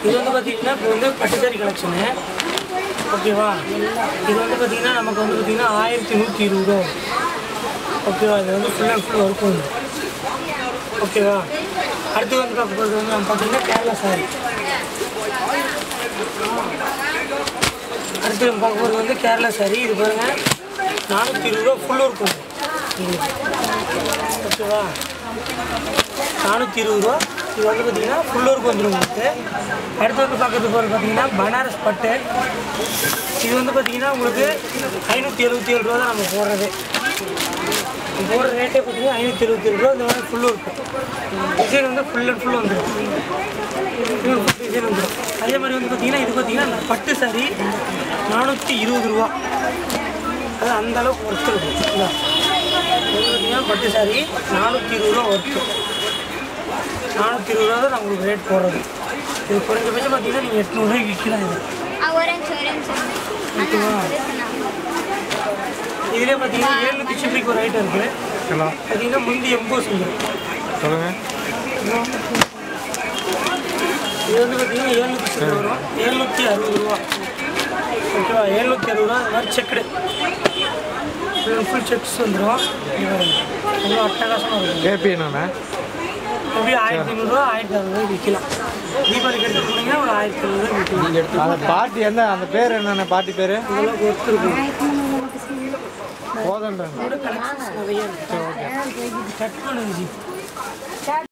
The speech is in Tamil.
இது வந்து பார்த்தீங்கன்னா இப்போ வந்து பட்டுச்சேரி கலெக்ஷனு ஓகேவா இது வந்து பார்த்தீங்கன்னா நமக்கு வந்து பார்த்தீங்கன்னா ஆயிரத்தி நூற்றி இருபது ரூபா வரும். ஓகேவா இது வந்து ஃபுல் அண்ட் ஃபுல் ஒர்க் வந்து ஓகேவா அடுத்து வந்து பார்க்க போகிறது வந்து நம்ம பார்த்தீங்கன்னா கேரளா சாரி அடுத்து நம்ம பார்க்க போகிறது வந்து கேரளா சாரி இது பாருங்கள் நானூற்றி இருபது ரூபா ஃபுல் ஒர்க் வந்து ஓகேவா நானூற்றி இருபது ரூபா இது வந்து பார்த்தீங்கன்னா ஃபுல் ஒர்க் வந்துடும் உங்களுக்கு அடுத்து வந்து பார்க்கறது போகிறது பார்த்தீங்கன்னா பனாரஸ் பட்டு இது வந்து பார்த்தீங்கன்னா உங்களுக்கு ஐநூற்றி எழுபத்தி ஏழு ரூபா தான் நம்ம போடுறது இது போடுற ரேட்டே பார்த்தீங்கன்னா ஐநூற்றி எழுபத்தி ஏழு ரூபா இந்த மாதிரி ஃபுல் இருக்கும் டிசைன் வந்து ஃபுல் அண்ட் ஃபுல் வந்துடும் டிசைன் வந்துடும் அதே மாதிரி வந்து பார்த்தீங்கன்னா இது பார்த்தீங்கன்னா இந்த பட்டு சாரி நானூற்றி இருபது ரூபா அது அந்த அளவுக்கு ஒர்க் இருக்கும் இந்தா. இது பார்த்தீங்கன்னா பட்டு சாரி நானூற்றி இருபது ரூபா ஒர்க்கு நானூற்றி இருபது ரூபா தான் நான் உங்களுக்கு ரேட் போடுறது இது குறைஞ்சபட்சம் பார்த்தீங்கன்னா நீங்கள் எட்நூறுரூவாய்க்கு விற்கலாம் இது ஆரஞ்சு ஆரஞ்சு ஓகேவா இதுலேயே பார்த்தீங்கன்னா ஏழ்நூற்றி சில்லிக்கு ஒரு ஐட்டம் இருக்குது ஹலோ பார்த்தீங்கன்னா முந்தி எம்போஸ் வந்துடும் சொல்லுங்கள் இது வந்து பார்த்தீங்கன்னா ஏழ்நூற்றி சில்லு வரும் ஏழ்நூற்றி அறுபது ரூபா ஓகேவா ஏழ்நூற்றி அறுபது ரூபா இந்த மாதிரி செக்குடு ஃபுல் ஃபுல் செக்ஸ் வந்துடும் ரொம்ப அட்டகாசமாக இருக்கும் கேபி என்னண்ணே எப்படி ஆயிரத்தி ஐநூறுரூவா ஆயிரத்தி அறுநூறுவா விற்கலாம் தீபாவளிக்கு எடுத்து போனீங்கன்னா ஒரு ஆயிரத்தி ஐநூறுரூவா விற்கலாம் அந்த பாட்டி என்ன அந்த பேர் என்னண்ணே பாட்டி பேர் இவ்வளோ ஒர்க் இருக்கும் போதன்றேன் கூட கலெக்ஷன்ஸ் நிறைய இருக்கு கட் பண்ணுங்க ஜி